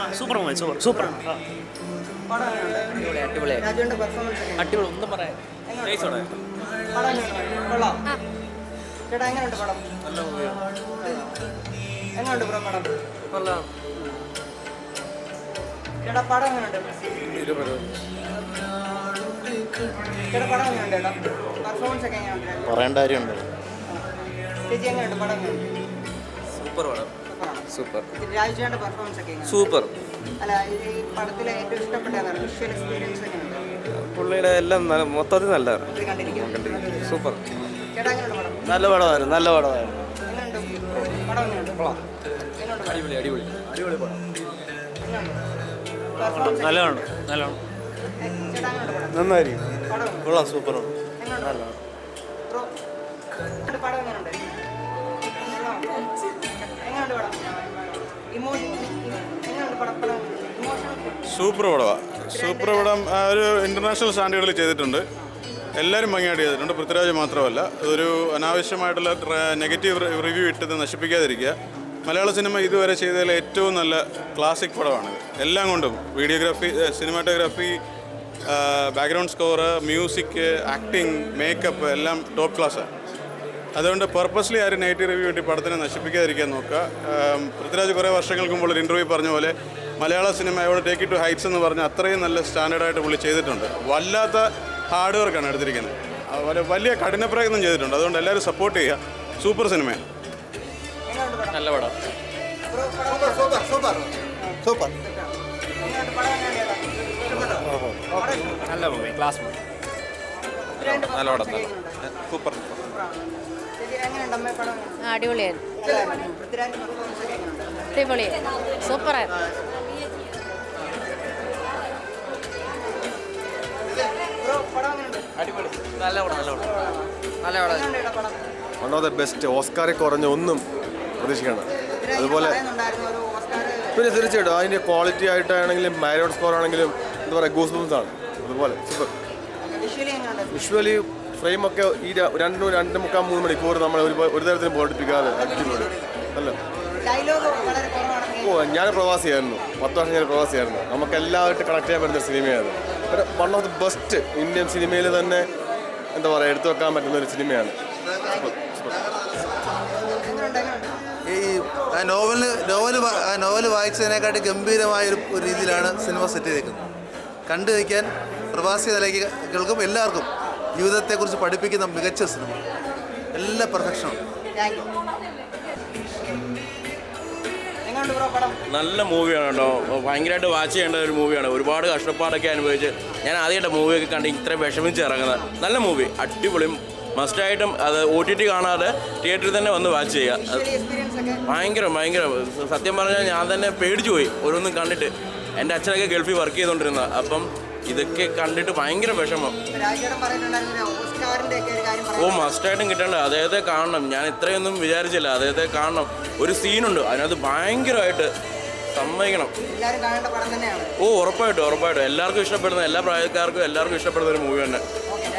Super movie super super പടം എങ്ങനെയുണ്ട്? അടിപൊളിയായി രാജുവിന്റെ പെർഫോമൻസ് ഒക്കെ അടിപൊളി ഒന്നും പറയാം പടം എങ്ങനെയുണ്ട്? കൊള്ളാം ചേട്ടാ എങ്ങനെയുണ്ട് പടം എങ്ങനെയുണ്ട് ബ്രോ പടം ചേട്ടാ പടം എങ്ങനെയുണ്ട് ചേട്ടാ പടം എങ്ങനെയുണ്ട് ചേട്ടാ പെർഫോമൻസ് ഒക്കെ എങ്ങനെയുണ്ട് പറയേണ്ട കാര്യമുണ്ട് ചേച്ചി എങ്ങനെയുണ്ട് പടം എങ്ങനെയുണ്ട് സൂപ്പർ പടം സൂപ്പറാണ്. സൂപ്പർ ഇത് രാജുവിന്റെ പെർഫോമൻസ് ഒക്കെ എങ്ങനെയുണ്ട് സൂപ്പർ അല്ല ഇത് ഈ പടത്തിലെ ഏറ്റവും ഇഷ്ടപ്പെട്ടതാണ് വിഷ്വൽ എക്സ്പീരിയൻസ് എങ്ങനെയുണ്ട് പുള്ളിയുടെ എല്ലാം നല്ല- മൊത്തത്തിൽ നല്ലതാണ് ഇത് കണ്ടിരിക്കാം സൂപ്പർ ചേട്ടാ എങ്ങനെയുണ്ട് പടം നല്ല പടമായിരുന്നു നല്ല പടമായിരുന്നു എങ്ങനെയുണ്ട് പടം എങ്ങനെയുണ്ട് എങ്ങനെയുണ്ട് പടം? അടിപൊളി അടിപൊളി എങ്ങനെയുണ്ട് പെർഫോമൻസ് നല്ലതാണ് നല്ലതാണ് ചേട്ടാ എങ്ങനെയുണ്ട് പടം നന്നായിരിക്കും പടം കൊള്ളാം സൂപ്പറാണ് എങ്ങനെയുണ്ട് ബ്രോ ഇത് പടം എങ്ങനെയുണ്ട് എങ്ങനെയുണ്ട് പടം ഇമോഷൻ എങ്ങനെയുണ്ട് പടം പടം ഇമോഷണൽ സൂപ്പർ പടമാണ് സൂപ്പർ പടം ആ, ഒരു ഇൻ്റർനാഷണൽ സ്റ്റാൻഡേർഡിൽ ചെയ്തിട്ടുണ്ട് എല്ലാവരും ഭംഗിയായിട്ട് ചെയ്തിട്ടുണ്ട് പൃഥ്വിരാജ് മാത്രമല്ല ഒരു അനാവശ്യമായിട്ടുള്ള നെഗറ്റീവ് റിവ്യൂ ഇട്ടത് നശിപ്പിക്കാതിരിക്കുക മലയാള സിനിമ ഇതുവരെ ചെയ്തതിൽ ഏറ്റവും നല്ല ക്ലാസിക് പടമാണിത് എല്ലാം കൊണ്ടും videography cinematography background score music acting makeup എല്ലാം ടോപ്പ് ക്ലാസ്സാണ് അതുകൊണ്ട് പർപ്പസ്ലി ആരും നെഗറ്റീവ് റിവ്യൂ വേണ്ടി പടത്തിനെ നശിപ്പിക്കാതിരിക്കാൻ നോക്കുക ആം, പൃഥ്വിരാജ് കുറേ വർഷങ്ങൾക്ക് മുമ്പ് ഒരു ഇൻ്റർവ്യൂ പറഞ്ഞ പോലെ മലയാള സിനിമ എവിടെ ടേക്ക് ഇറ്റ് ടു ഹൈറ്റ്സ് എന്ന് പറഞ്ഞ് അത്രയും നല്ല സ്റ്റാൻഡേർഡായിട്ട് പുള്ളി ചെയ്തിട്ടുണ്ട് വല്ലാത്ത ഹാർഡ് വർക്കാണ് എടുത്തിരിക്കുന്നത് അതുപോലെ വലിയ കഠിന പ്രയത്നം ചെയ്തിട്ടുണ്ട് അതുകൊണ്ട് എല്ലാവരും സപ്പോർട്ട് ചെയ്യുക സൂപ്പർ സിനിമയാണ് നല്ല പടം ബ്രോ പടം സൂപ്പർ സൂപ്പർ സൂപ്പർ എങ്ങനെയുണ്ട് പടം എങ്ങനെയുണ്ട് ഇഷ്ടപ്പെട്ടോ? പടം ഇഷ്ടപ്പെട്ടോ? നല്ല മൂവി ക്ലാസ് മൂവി പൃഥ്വിരാജിന്റെ നല്ല പടം performance നല്ല എങ്ങനെയുണ്ട്? സൂപ്പർ സൂപ്പറാണ്. ചേച്ചി എങ്ങനെയുണ്ട് അമ്മേ പടം എങ്ങനെയുണ്ട്? ആ, അടിപൊളിയായിരുന്നു നല്ലതായിരുന്നു. പൃഥ്വിരാജിന്റെ performance ഒക്കെ എങ്ങനെയുണ്ട്? അടിപൊളി സൂപ്പറായിരുന്നു ബ്രോ പടം എങ്ങനെയുണ്ട്? അടിപൊളി നല്ല പടം നല്ല പടം നല്ല പടം എങ്ങനെയുണ്ട് ചേട്ടാ പടം? വൺ ഓഫ് ദ ബെസ്റ്റ് ഓസ്കാറിൽ കുറഞ്ഞ ഒന്നും പ്രതീക്ഷിക്കണം പൃഥ്വിരാജ് അതുപോലെ പറയുന്നുണ്ടായിരുന്നു ഒരു ഓസ്കാർ പിന്നെ തീർച്ചയായിട്ടും അതിൻ്റെ ക്വാളിറ്റി ആയിട്ടാണെങ്കിലും ബാക്ക്ഗ്രൗണ്ട് സ്കോർ ആണെങ്കിലും എന്താ പറയുക ഗൂസ് ബംസ് ആണ് അതുപോലെ സൂപ്പർ വിഷ്വലി എങ്ങനെയുണ്ട് വിഷ്വലി ഫ്രെയിമൊക്കെ ഈ ര- രണ്ട് രണ്ട് മുക്കാൽ മൂന്ന് മണിക്കൂർ നമ്മൾ ഒരു ഒരു തരത്തിലും ബോധിപ്പിക്കാതെ അടിപൊളി അല്ല ഡയലോഗ് വളരെ കുറവാണെങ്കിൽ ഓ ഞാൻ പ്രവാസിയായിരുന്നു പത്ത് വർഷം ഞാൻ പ്രവാസിയായിരുന്നു നമുക്ക് എല്ലാവരും കണക്ട് ചെയ്യാൻ പറ്റുന്ന സിനിമയാണ് ഒരു one of the best Indian സിനിമയിൽ തന്നെ എന്താ പറയുക എടുത്തു വെക്കാൻ പറ്റുന്ന ഒരു സിനിമയാണ് സൂപ്പർ സൂപ്പർ എങ്ങനെയുണ്ട് എങ്ങനെയുണ്ട് ഈ ആ നോവല് നോവല് വാ- ആ നോവല് വായിച്ചതിനെക്കാട്ടി ഗംഭീരമായ ഒരു ഒരു രീതിയിലാണ് സിനിമ സെറ്റ് ചെയ്തേക്കുന്നത് കണ്ടു വയ്ക്കാൻ പ്രവാസി നിലയ്ക്കും എല്ലാവർക്കും ജീവിതത്തെക്കുറിച്ച് പഠിപ്പിക്കുന്ന മികച്ച സിനിമ എല്ലാ പെർഫെക്ഷനും താങ്ക് യു എങ്ങനെയുണ്ട് ബ്രോ പടം നല്ല മൂവിയാണ് കേട്ടോ ഭയങ്കരമായിട്ട് വാച്ച് ചെയ്യേണ്ട ഒരു മൂവിയാണ് ഒരുപാട് കഷ്ടപ്പാടൊക്കെ അനുഭവിച്ച് ഞാൻ ആദ്യമായിട്ട് മൂവിയൊക്കെ കണ്ട് ഇത്ര വിഷമിച്ച് ഇറങ്ങുന്നത് നല്ല മൂവി അടിപൊളിയും മസ്റ്റായിട്ടും അത് ഒ ടി ടി കാണാതെ തിയേറ്ററിൽ തന്നെ വന്ന് വാച്ച് ചെയ്യുക അത് എക്സ്പീരിയൻസ് ഒക്കെ ഭയങ്കര ഭയങ്കര സത്യം പറഞ്ഞാൽ ഞാൻ തന്നെ പേടിച്ചു പോയി ഓരോന്നും കണ്ടിട്ട് എൻ്റെ അച്ഛനൊക്കെ ഗൾഫിൽ വർക്ക് ചെയ്തുകൊണ്ടിരുന്നത് അപ്പം ഇതൊക്കെ കണ്ടിട്ട് ഭയങ്കര വിഷമം രാജേട്ടൻ പറയുന്നുണ്ടായിരുന്നു ഒരു ഓസ്കാറിന്റെ ഒക്കെ ഒരു കാര്യം ഓ പറയാം മസ്റ്റായിട്ടും കിട്ടേണ്ട അദ്ദേഹത്തെ കാണണം ഞാൻ ഇത്രയൊന്നും വിചാരിച്ചില്ല അദ്ദേഹത്തെ കാണണം ഒരു സീനുണ്ട് അതിനകത്ത് ഭയങ്കരമായിട്ട് സമ്മതിക്കണം എല്ലാവരും കാണേണ്ട പടം തന്നെയാണ് ഓ ഉറപ്പായിട്ടും ഉറപ്പായിട്ടും എല്ലാവർക്കും ഇഷ്ടപ്പെടുന്ന എല്ലാ പ്രായക്കാർക്കും എല്ലാവർക്കും ഇഷ്ടപ്പെടുന്ന ഒരു മൂവി തന്നെ ഓക്കെ